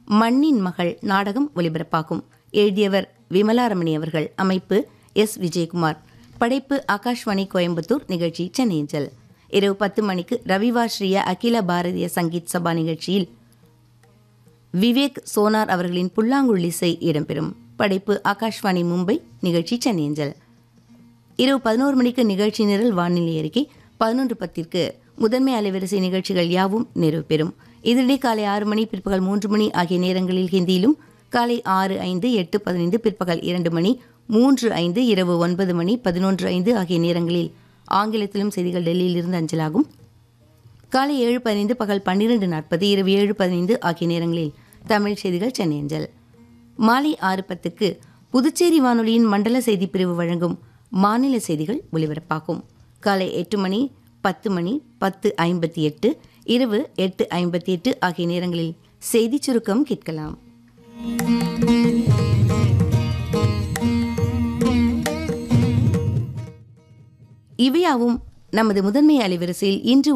மண்ணின் மகள் நாடகம் ஒலிபரப்பாகும் எழுதியவர் விமலாரமணி அவர்கள் அமைப்பு எஸ் விஜயகுமார் படைப்பு ஆகாஷ்வாணி கோயம்புத்தூர் நிகழ்ச்சி சென்னையஞ்சல் இரவு பத்து மணிக்கு ரவிவா ஸ்ரீய அகில பாரதிய சங்கீத் சபா நிகழ்ச்சியில் விவேக் சோனார் அவர்களின் புல்லாங்குழல் இசை இடம்பெறும் படைப்பு ஆகாஷ்வாணி மும்பை நிகழ்ச்சி சென்னையஞ்சல் இரவு பதினோரு மணிக்கு நிகழ்ச்சி நிரல் வானிலை அறிக்கை பதினொன்று பத்திற்கு முதன்மை அலைவரிசை நிகழ்ச்சிகள் யாவும் நிறைவு பெறும் இதனிடையே காலை ஆறு மணி பிற்பகல் மூன்று மணி ஆகிய நேரங்களில் ஹிந்தியிலும் காலை ஆறு ஐந்து எட்டு பதினைந்து பிற்பகல் இரண்டு மணி மூன்று ஐந்து இரவு ஒன்பது மணி பதினொன்று ஐந்து ஆகிய நேரங்களில் ஆங்கிலத்திலும் செய்திகள் டெல்லியிலிருந்து அஞ்சலாகும் காலை ஏழு பதினைந்து பகல் பன்னிரண்டு நாற்பது இரவு ஏழு பதினைந்து ஆகிய நேரங்களில் தமிழ் செய்திகள் சென்னை அஞ்சல் மாலை ஆறு பத்துக்கு புதுச்சேரி வானொலியின் மண்டல செய்திப் பிரிவு வழங்கும் மாநில செய்திகள் ஒலிபரப்பாகும் காலை எட்டு மணி பத்து மணி பத்து ஐம்பத்தி எட்டு இரவு எட்டு ஐம்பத்தி எட்டு ஆகிய நேரங்களில் செய்திச் சுருக்கம் கேட்கலாம் இவையாவும் நமது முதன்மை அலைவரிசையில் இன்று